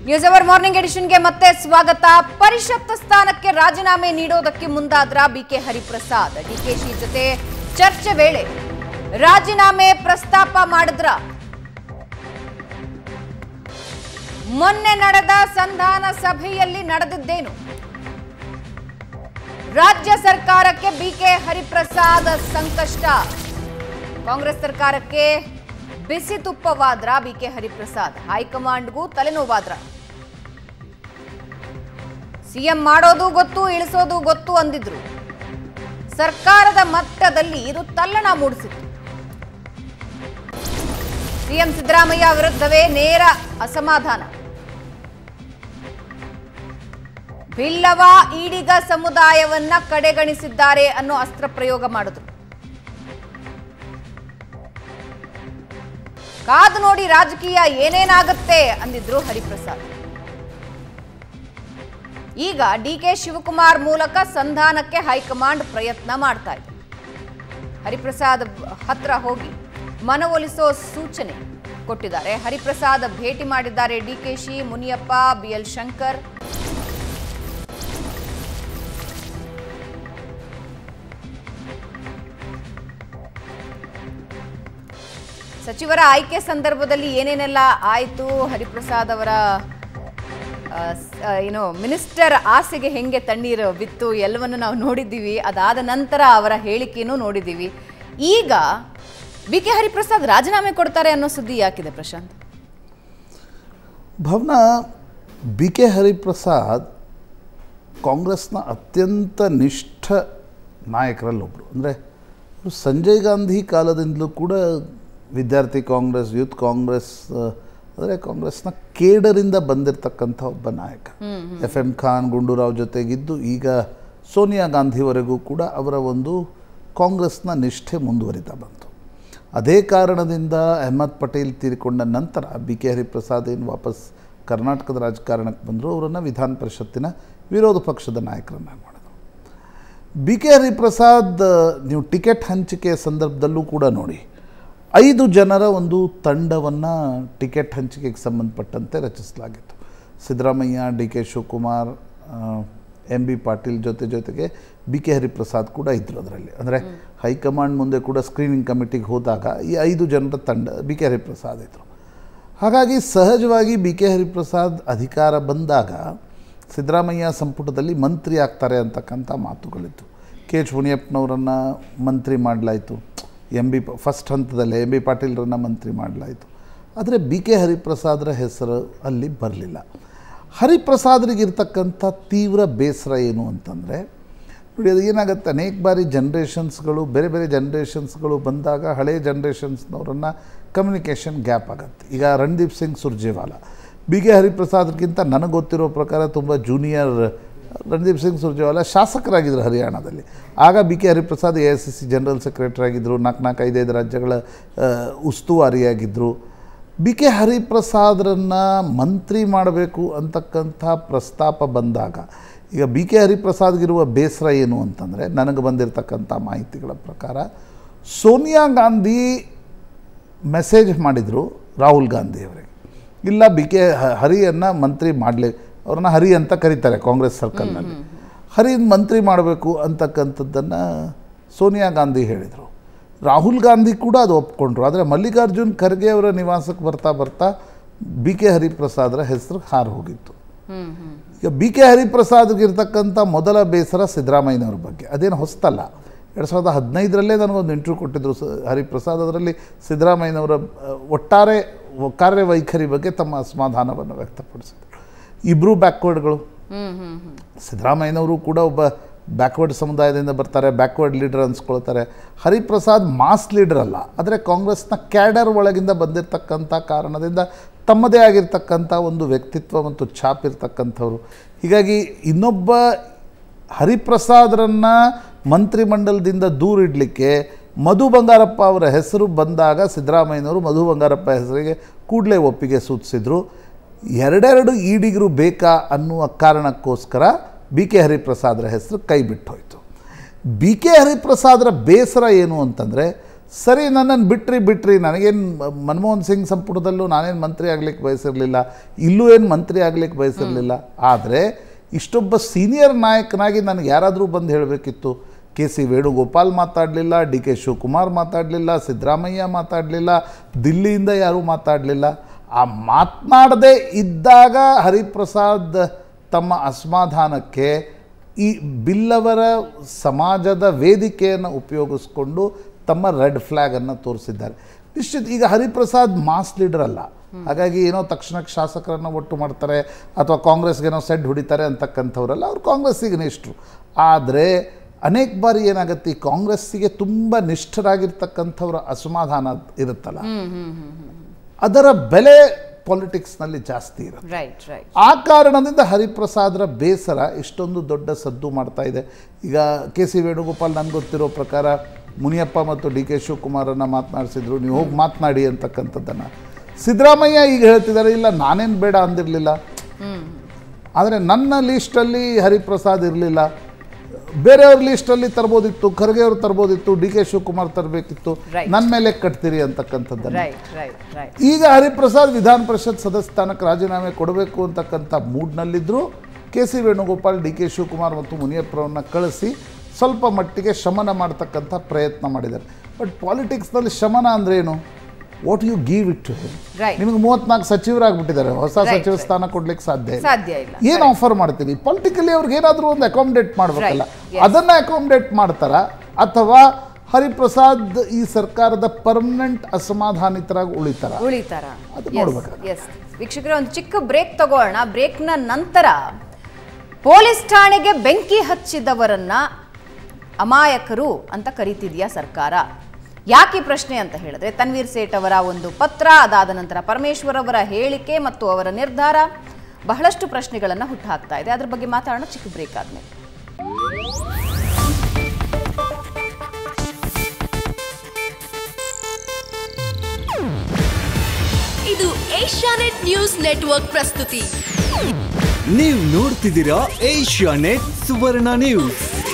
News hour morning ಎಡಿಷನ್ಗೆ ಮತ್ತೆ ಸ್ವಾಗತ ಪರಿಷತ್ ಸ್ಥಾನಕ್ಕೆ ರಾಜೀನಾಮೆ ನೀಡೋದಕ್ಕೆ ಮುಂದಾದ್ರ ಬಿಕೆ ಹರಿಪ್ರಸಾದ್ ಡಿಕೆಶಿ ಜೊತೆ ಚರ್ಚೆ ವೇಳೆ ರಾಜೀನಾಮೆ ಪ್ರಸ್ತಾಪ ಮಾಡಿದ್ರ ಮೊನ್ನೆ ನಡೆದ ಸಂಧಾನ ಸಭೆಯಲ್ಲಿ ನಡೆದಿದ್ದೇನು ರಾಜ್ಯ ಸರ್ಕಾರಕ್ಕೆ ಬಿಕೆ ಹರಿಪ್ರಸಾದ್ ಸಂಕಷ್ಟ ಕಾಂಗ್ರೆಸ್ ಸರ್ಕಾರಕ್ಕೆ ಬಿಸಿ ತುಪ್ಪವಾದ್ರ ಬಿಕೆ ಹರಿಪ್ರಸಾದ್ ಹೈಕಮಾಂಡ್ಗೂ ತಲೆನೋವಾದ್ರ ಸಿಎಂ ಮಾಡೋದು ಗೊತ್ತು ಇಳಿಸೋದು ಗೊತ್ತು ಅಂದಿದ್ರು ಸರ್ಕಾರದ ಮಟ್ಟದಲ್ಲಿ ಇದು ತಲ್ಲಣ ಮೂಡಿಸಿತ್ತು ಸಿಎಂ ಸಿದ್ದರಾಮಯ್ಯ ವಿರುದ್ಧವೇ ನೇರ ಅಸಮಾಧಾನ ಬಿಲ್ಲವ ಈಡಿಗ ಸಮುದಾಯವನ್ನ ಕಡೆಗಣಿಸಿದ್ದಾರೆ ಅನ್ನೋ ಅಸ್ತ್ರ ಪ್ರಯೋಗ ಮಾಡಿದ್ರು ಕಾದು ನೋಡಿ ರಾಜಕೀಯ ಏನೇನಾಗುತ್ತೆ ಅಂದಿದ್ರು ಹರಿಪ್ರಸಾದ್ ಈಗ ಡಿ ಕೆ ಶಿವಕುಮಾರ್ ಮೂಲಕ ಸಂಧಾನಕ್ಕೆ ಹೈಕಮಾಂಡ್ ಪ್ರಯತ್ನ ಮಾಡ್ತಾ ಇದೆ ಹರಿಪ್ರಸಾದ್ ಹತ್ರ ಹೋಗಿ ಮನವೊಲಿಸೋ ಸೂಚನೆ ಕೊಟ್ಟಿದ್ದಾರೆ ಹರಿಪ್ರಸಾದ್ ಭೇಟಿ ಮಾಡಿದ್ದಾರೆ ಡಿಕೆಶಿ ಮುನಿಯಪ್ಪ ಬಿಎಲ್ ಶಂಕರ್ ಸಚಿವರ ಆಯ್ಕೆ ಸಂದರ್ಭದಲ್ಲಿ ಏನೇನೆಲ್ಲ ಆಯಿತು ಹರಿಪ್ರಸಾದ್ ಅವರ ಆ, ಸ್- ಆ, ಏನು ಮಿನಿಸ್ಟರ್ ಆಸೆಗೆ ಹೆಂಗೆ ತಣ್ಣೀರು ಬಿತ್ತು ಎಲ್ಲವನ್ನು ನಾವು ನೋಡಿದ್ದೀವಿ ಅದಾದ ನಂತರ ಅವರ ಹೇಳಿಕೆಯನ್ನು ನೋಡಿದ್ದೀವಿ ಈಗ ಬಿ ಕೆ ಹರಿಪ್ರಸಾದ್ ರಾಜೀನಾಮೆ ಕೊಡ್ತಾರೆ ಅನ್ನೋ ಸುದ್ದಿ ಯಾಕಿದೆ ಪ್ರಶಾಂತ್ ಭವನ ಬಿ ಕೆ ಹರಿಪ್ರಸಾದ್ ಕಾಂಗ್ರೆಸ್ನ ಅತ್ಯಂತ ನಿಷ್ಠ ನಾಯಕರಲ್ಲೊಬ್ಬರು ಅಂದರೆ ಸಂಜಯ್ ಗಾಂಧಿ ಕಾಲದಿಂದಲೂ ಕೂಡ ವಿದ್ಯಾರ್ಥಿ ಕಾಂಗ್ರೆಸ್ ಯೂತ್ ಕಾಂಗ್ರೆಸ್ ಅಂದರೆ ಕಾಂಗ್ರೆಸ್ನ ಕೇಡರಿಂದ ಬಂದಿರತಕ್ಕಂಥ ಒಬ್ಬ ನಾಯಕ ಎಫ್ ಎಂ ಖಾನ್ ಗುಂಡೂರಾವ್ ಜೊತೆಗಿದ್ದು ಈಗ ಸೋನಿಯಾ ಗಾಂಧಿವರೆಗೂ ಕೂಡ ಅವರ ಒಂದು ಕಾಂಗ್ರೆಸ್ನ ನಿಷ್ಠೆ ಮುಂದುವರಿತಾ ಬಂತು ಅದೇ ಕಾರಣದಿಂದ ಅಹ್ಮದ್ ಪಟೇಲ್ ತೀರಿಕೊಂಡ ನಂತರ ಬಿ ಕೆ ಹರಿಪ್ರಸಾದ್ ಏನು ವಾಪಸ್ ಕರ್ನಾಟಕದ ರಾಜಕಾರಣಕ್ಕೆ ಬಂದರು ಅವರನ್ನು ವಿಧಾನ ಪರಿಷತ್ತಿನ ವಿರೋಧ ಪಕ್ಷದ ನಾಯಕರನ್ನಾಗಿ ಮಾಡಿದ್ರು ಬಿ ಕೆ ಹರಿಪ್ರಸಾದ್ ನೀವು ಟಿಕೆಟ್ ಹಂಚಿಕೆಯ ಸಂದರ್ಭದಲ್ಲೂ ಕೂಡ ನೋಡಿ ಐದು ಜನರ ಒಂದು ತಂಡವನ್ನು ಟಿಕೆಟ್ ಹಂಚಿಕೆಗೆ ಸಂಬಂಧಪಟ್ಟಂತೆ ರಚಿಸಲಾಗಿತ್ತು Siddaramaiah D K Shivakumar M B Patil ಜೊತೆ ಜೊತೆಗೆ ಬಿ ಕೆ ಹರಿಪ್ರಸಾದ್ ಕೂಡ ಇದ್ದರು ಅದರಲ್ಲಿ ಅಂದರೆ ಹೈಕಮಾಂಡ್ ಮುಂದೆ ಕೂಡ ಸ್ಕ್ರೀನಿಂಗ್ ಕಮಿಟಿಗೆ ಹೋದಾಗ ಈ ಐದು ಜನರ ತಂಡ ಬಿ ಕೆ ಹರಿಪ್ರಸಾದ್ ಇದ್ದರು ಹಾಗಾಗಿ ಸಹಜವಾಗಿ ಬಿ ಕೆ ಹರಿಪ್ರಸಾದ್ ಅಧಿಕಾರ ಬಂದಾಗ ಸಿದ್ದರಾಮಯ್ಯ ಸಂಪುಟದಲ್ಲಿ ಮಂತ್ರಿ ಆಗ್ತಾರೆ ಅಂತಕ್ಕಂಥ ಮಾತುಗಳಿತ್ತು ಕೆ ಎಚ್ ಮುನಿಯಪ್ಪನವರನ್ನು ಮಂತ್ರಿ ಮಾಡಲಾಯಿತು ಎಂ ಬಿ ಫಸ್ಟ್ ಹಂತದಲ್ಲೇ ಎಂ ಬಿ ಪಾಟೀಲ್ರನ್ನ ಮಂತ್ರಿ ಮಾಡಲಾಯಿತು ಆದರೆ ಬಿ ಕೆ ಹರಿಪ್ರಸಾದರ ಹೆಸರು ಅಲ್ಲಿ ಬರಲಿಲ್ಲ ಹರಿಪ್ರಸಾದ್ರಿಗಿರ್ತಕ್ಕಂಥ ತೀವ್ರ ಬೇಸರ ಏನು ಅಂತಂದರೆ ನೋಡಿ ಅದು ಏನಾಗುತ್ತೆ ಅನೇಕ ಬಾರಿ ಜನ್ರೇಷನ್ಸ್ಗಳು ಬೇರೆ ಬೇರೆ ಜನ್ರೇಷನ್ಸ್ಗಳು ಬಂದಾಗ ಹಳೆ ಜನ್ರೇಷನ್ಸ್ನವರನ್ನು ಕಮ್ಯುನಿಕೇಷನ್ ಗ್ಯಾಪ್ ಆಗುತ್ತೆ ಈಗ ರಣದೀಪ್ ಸಿಂಗ್ ಸುರ್ಜೇವಾಲಾ ಬಿ ಕೆ ಹರಿಪ್ರಸಾದ್ಗಿಂತ ನನಗೆ ಗೊತ್ತಿರೋ ಪ್ರಕಾರ ತುಂಬ ಜೂನಿಯರ್ ರಣದೀಪ್ ಸಿಂಗ್ ಸುರ್ಜೇವಾಲಾ ಶಾಸಕರಾಗಿದ್ದರು ಹರಿಯಾಣದಲ್ಲಿ ಆಗ B K Hariprasad A S C C general secretary ಆಗಿದ್ದರು ನಾಲ್ಕು ನಾಲ್ಕು ಐದೈದು ರಾಜ್ಯಗಳ ಆ, ಉಸ್ತುವಾರಿಯಾಗಿದ್ದರು ಬಿ ಕೆ ಹರಿಪ್ರಸಾದ್ರನ್ನು ಮಂತ್ರಿ ಮಾಡಬೇಕು ಅಂತಕ್ಕಂಥ ಪ್ರಸ್ತಾಪ ಬಂದಾಗ ಈಗ ಬಿ ಕೆ ಹರಿಪ್ರಸಾದ್ಗಿರುವ ಬೇಸರ ಏನು ಅಂತಂದರೆ ನನಗೆ ಬಂದಿರತಕ್ಕಂಥ ಮಾಹಿತಿಗಳ ಪ್ರಕಾರ ಸೋನಿಯಾ ಗಾಂಧಿ ಮೆಸೇಜ್ ಮಾಡಿದರು ರಾಹುಲ್ ಗಾಂಧಿ ಅವರಿಗೆ ಇಲ್ಲ ಬಿ ಕೆ ಹರಿಯನ್ನು ಮಂತ್ರಿ ಮಾಡಲಿ ಅವ್ರನ್ನ ಹರಿ ಅಂತ ಕರೀತಾರೆ ಕಾಂಗ್ರೆಸ್ ಸರ್ಕಲ್ನಲ್ಲಿ ಹರಿ ಮಂತ್ರಿ ಮಾಡಬೇಕು ಅಂತಕ್ಕಂಥದ್ದನ್ನು ಸೋನಿಯಾ ಗಾಂಧಿ ಹೇಳಿದರು ರಾಹುಲ್ ಗಾಂಧಿ ಕೂಡ ಅದು ಒಪ್ಕೊಂಡ್ರು ಆದರೆ ಮಲ್ಲಿಕಾರ್ಜುನ್ ಖರ್ಗೆ ಅವರ ನಿವಾಸಕ್ಕೆ ಬರ್ತಾ ಬರ್ತಾ ಬಿ ಕೆ ಹರಿಪ್ರಸಾದರ ಹೆಸರು ಹಾರು ಹೋಗಿತ್ತು ಈಗ ಬಿ ಕೆ ಹರಿಪ್ರಸಾದ್ಗಿರ್ತಕ್ಕಂಥ ಮೊದಲ ಬೇಸರ ಸಿದ್ದರಾಮಯ್ಯನವ್ರ ಬಗ್ಗೆ ಅದೇನು ಹೊಸ್ತಲ್ಲ ಎರಡು ಸಾವಿರದ ಹದಿನೈದರಲ್ಲೇ ನನಗೊಂದು ಇಂಟರ್ವ್ಯೂ ಕೊಟ್ಟಿದ್ದರು ಸ ಹರಿಪ್ರಸಾದ್ ಅದರಲ್ಲಿ ಸಿದ್ದರಾಮಯ್ಯನವರ ಆ, ಒಟ್ಟಾರೆ ವ- ಕಾರ್ಯವೈಖರಿ ಬಗ್ಗೆ ತಮ್ಮ ಅಸಮಾಧಾನವನ್ನು ವ್ಯಕ್ತಪಡಿಸಿದರು ಇಬ್ಬರೂ ಬ್ಯಾಕ್ವರ್ಡ್ಗಳು ಸಿದ್ದರಾಮಯ್ಯನವರು ಕೂಡ ಒಬ್ಬ ಬ್ಯಾಕ್ವರ್ಡ್ ಸಮುದಾಯದಿಂದ ಬರ್ತಾರೆ ಬ್ಯಾಕ್ವರ್ಡ್ ಲೀಡರ್ ಅನ್ಸ್ಕೊಳ್ತಾರೆ ಹರಿಪ್ರಸಾದ್ ಮಾಸ್ ಲೀಡರ್ ಅಲ್ಲ ಆದರೆ ಕಾಂಗ್ರೆಸ್ನ ಕ್ಯಾಡರ್ ಒಳಗಿಂದ ಬಂದಿರತಕ್ಕಂಥ ಕಾರಣದಿಂದ ತಮ್ಮದೇ ಆಗಿರ್ತಕ್ಕಂಥ ಒಂದು ವ್ಯಕ್ತಿತ್ವ ಮತ್ತು ಛಾಪ್ ಇರ್ತಕ್ಕಂಥವ್ರು ಹೀಗಾಗಿ ಇನ್ನೊಬ್ಬ ಹರಿಪ್ರಸಾದ್ರನ್ನು ಮಂತ್ರಿಮಂಡಲದಿಂದ ದೂರಿಡಲಿಕ್ಕೆ ಮಧು ಬಂಗಾರಪ್ಪ ಅವರ ಹೆಸರು ಬಂದಾಗ ಸಿದ್ದರಾಮಯ್ಯನವರು ಮಧು ಬಂಗಾರಪ್ಪ ಹೆಸರಿಗೆ ಕೂಡಲೇ ಒಪ್ಪಿಗೆ ಸೂಚಿಸಿದರು ಎರಡೆರಡು ಈಡಿಗರು ಬೇಕಾ ಅನ್ನುವ ಕಾರಣಕ್ಕೋಸ್ಕರ ಬಿ ಕೆ ಹರಿಪ್ರಸಾದರ ಹೆಸರು ಕೈ ಬಿಟ್ಟು ಹೋಯಿತು ಬಿ ಕೆ ಹರಿಪ್ರಸಾದರ ಬೇಸರ ಏನು ಅಂತಂದರೆ ಸರಿ ನನ್ನನ್ನು ಬಿಟ್ರಿ ಬಿಟ್ರಿ ನನಗೇನು ಮನಮೋಹನ್ ಸಿಂಗ್ ಸಂಪುಟದಲ್ಲೂ ನಾನೇನು ಮಂತ್ರಿ ಆಗ್ಲಿಕ್ಕೆ ಬಯಸಿರಲಿಲ್ಲ ಇಲ್ಲೂ ಏನು ಮಂತ್ರಿ ಆಗ್ಲಿಕ್ಕೆ ಬಯಸಿರಲಿಲ್ಲ ಆದರೆ ಇಷ್ಟೊಬ್ಬ ಸೀನಿಯರ್ ನಾಯಕನಾಗಿ ನನಗೆ ಯಾರಾದರೂ ಬಂದು ಹೇಳಬೇಕಿತ್ತು ಕೆ ಸಿ ವೇಣುಗೋಪಾಲ್ ಮಾತಾಡಲಿಲ್ಲ ಡಿ ಕೆ ಶಿವಕುಮಾರ್ ಮಾತಾಡಲಿಲ್ಲ ಸಿದ್ದರಾಮಯ್ಯ ಮಾತಾಡಲಿಲ್ಲ ದಿಲ್ಲಿಯಿಂದ ಯಾರೂ ಮಾತಾಡಲಿಲ್ಲ ಆ ಮಾತನಾಡದೇ ಇದ್ದಾಗ ಹರಿಪ್ರಸಾದ್ ತಮ್ಮ ಅಸಮಾಧಾನಕ್ಕೆ ಈ ಬಿಲ್ಲವರ ಸಮಾಜದ ವೇದಿಕೆಯನ್ನು ಉಪಯೋಗಿಸ್ಕೊಂಡು ತಮ್ಮ ರೆಡ್ ಫ್ಲ್ಯಾಗನ್ನು ತೋರಿಸಿದ್ದಾರೆ ನಿಶ್ಚಿತ ಈಗ ಹರಿಪ್ರಸಾದ್ ಮಾಸ್ ಲೀಡರ್ ಅಲ್ಲ ಹಾಗಾಗಿ ಏನೋ ತಕ್ಷಣಕ್ಕೆ ಶಾಸಕರನ್ನು ಒಟ್ಟು ಮಾಡ್ತಾರೆ ಅಥವಾ ಕಾಂಗ್ರೆಸ್ಗೆ ಏನೋ ಸೆಡ್ ಹೊಡಿತಾರೆ ಅಂತಕ್ಕಂಥವ್ರಲ್ಲ ಅವ್ರು ಕಾಂಗ್ರೆಸ್ಸಿಗೆ ನಿಷ್ಠರು ಆದರೆ ಅನೇಕ ಬಾರಿ ಏನಾಗುತ್ತೆ ಈ ಕಾಂಗ್ರೆಸ್ಸಿಗೆ ತುಂಬ ನಿಷ್ಠರಾಗಿರ್ತಕ್ಕಂಥವ್ರ ಅಸಮಾಧಾನ ಇರುತ್ತಲ್ಲ ಅದರ ಬೆಲೆ ಪಾಲಿಟಿಕ್ಸ್ನಲ್ಲಿ ಜಾಸ್ತಿ ಇರುತ್ತೆ ರೈಟ್ ರೈಟ್ ಆ ಕಾರಣದಿಂದ ಹರಿಪ್ರಸಾದ್ರ ಬೇಸರ ಇಷ್ಟೊಂದು ದೊಡ್ಡ ಸದ್ದು ಮಾಡ್ತಾ ಇದೆ ಈಗ ಕೆ ಸಿ ವೇಣುಗೋಪಾಲ್ ನನಗೆ ಗೊತ್ತಿರೋ ಪ್ರಕಾರ ಮುನಿಯಪ್ಪ ಮತ್ತು ಡಿ ಕೆ ಶಿವಕುಮಾರನ್ನು ಮಾತನಾಡಿಸಿದ್ರು ನೀವು ಹೋಗಿ ಮಾತನಾಡಿ ಅಂತಕ್ಕಂಥದ್ದನ್ನು ಸಿದ್ದರಾಮಯ್ಯ ಈಗ ಹೇಳ್ತಿದ್ದಾರೆ ಇಲ್ಲ ನಾನೇನು ಬೇಡ ಅಂದಿರಲಿಲ್ಲ ಆದರೆ ನನ್ನ ಲೀಸ್ಟಲ್ಲಿ ಹರಿಪ್ರಸಾದ್ ಇರಲಿಲ್ಲ ಬೇರೆಯವ್ರ ಲೀಸ್ಟಲ್ಲಿ ತರ್ಬೋದಿತ್ತು ಖರ್ಗೆ ಅವ್ರು ತರ್ಬೋದಿತ್ತು ಡಿ ಕೆ ಶಿವಕುಮಾರ್ ತರಬೇಕಿತ್ತು Right. ನನ್ನ ಮೇಲೆ ಕಟ್ತೀರಿ ಅಂತಕ್ಕಂಥದ್ದನ್ನು ರೈಟ್ ರೈಟ್ ರೈಟ್ ಈಗ ಹರಿಪ್ರಸಾದ್ ವಿಧಾನ ಪರಿಷತ್ ಸದಸ್ಯ ಸ್ಥಾನಕ್ಕೆ ರಾಜೀನಾಮೆ ಕೊಡಬೇಕು ಅಂತಕ್ಕಂಥ ಮೂಡ್ನಲ್ಲಿದ್ದರು K C Venugopal D K Shivakumar ಮತ್ತು ಮುನಿಯಪ್ಪರವ್ರನ್ನ ಕಳಿಸಿ ಸ್ವಲ್ಪ ಮಟ್ಟಿಗೆ ಶಮನ ಮಾಡ್ತಕ್ಕಂಥ ಪ್ರಯತ್ನ ಮಾಡಿದ್ದಾರೆ ಬಟ್ ಪಾಲಿಟಿಕ್ಸ್ನಲ್ಲಿ ಶಮನ ಅಂದ್ರೆ ಏನು what you give it to him Right. ನಿಮಗೆ ಮೂವತ್ನಾಲ್ಕು ಸಚಿವರಾಗ್ಬಿಟ್ಟಿದ್ದಾರೆ ಹೊಸ Right, ಸಚಿವ right. ಸ್ಥಾನ ಕೊಡ್ಲಿಕ್ಕೆ ಸಾಧ್ಯ ಇಲ್ಲ ಸಾಧ್ಯ ಇಲ್ಲ ಏನು ಆಫರ್ ಮಾಡ್ತೀರಿ ಪೊಲಿಟಿಕಲಿ ಅವ್ರಿಗೆ ಏನಾದರೂ ಒಂದು ಅಕಾಮಿಡೇಟ್ ಮಾಡಬೇಕಲ್ಲ Right, yes. ಅದನ್ನ ಅಕಾಮಿಡೇಟ್ ಮಾಡ್ತಾರಾ ಅಥವಾ ಹರಿಪ್ರಸಾದ್ ಈ ಸರ್ಕಾರದ ಪರ್ಮನೆಂಟ್ ಅಸಮಾಧಾನಿತರಾಗಿ ಉಳಿತಾರ ಉಳಿತಾರ ಅದು ನೋಡ್ಬೇಕಾಗುತ್ತೆ. ಎಸ್ ವೀಕ್ಷಕರೇ ಒಂದು ಚಿಕ್ಕ ಬ್ರೇಕ್ ತಗೋಣ ಬ್ರೇಕ್ನ ನಂತರ ಪೊಲೀಸ್ ಠಾಣೆಗೆ ಬೆಂಕಿ ಹಚ್ಚಿದವರನ್ನ ಅಮಾಯಕರು ಅಂತ ಕರೀತಿದೆಯಾ ಸರ್ಕಾರ ಯಾಕೆ ಈ ಪ್ರಶ್ನೆ ಅಂತ ಹೇಳಿದ್ರೆ ತನ್ವೀರ್ ಸೇಠ್ ಅವರ ಒಂದು ಪತ್ರ ಅದಾದ ನಂತರ ಪರಮೇಶ್ವರ್ ಅವರ ಹೇಳಿಕೆ ಮತ್ತು ಅವರ ನಿರ್ಧಾರ ಬಹಳಷ್ಟು ಪ್ರಶ್ನೆಗಳನ್ನು ಹುಟ್ಟುಹಾಕ್ತಾ ಇದೆ ಅದ್ರ ಬಗ್ಗೆ ಮಾತಾಡೋಣ ಚಿಕ್ಕ ಬ್ರೇಕ್ ಆದ್ಮೇಲೆ ಇದು ಏಷ್ಯಾನೆಟ್ ನ್ಯೂಸ್ ನೆಟ್ವರ್ಕ್ ಪ್ರಸ್ತುತಿ ನೀವು ನೋಡ್ತಿದ್ದೀರಾ ಏಷ್ಯಾ ನೆಟ್ ಸುವರ್ಣ ನ್ಯೂಸ್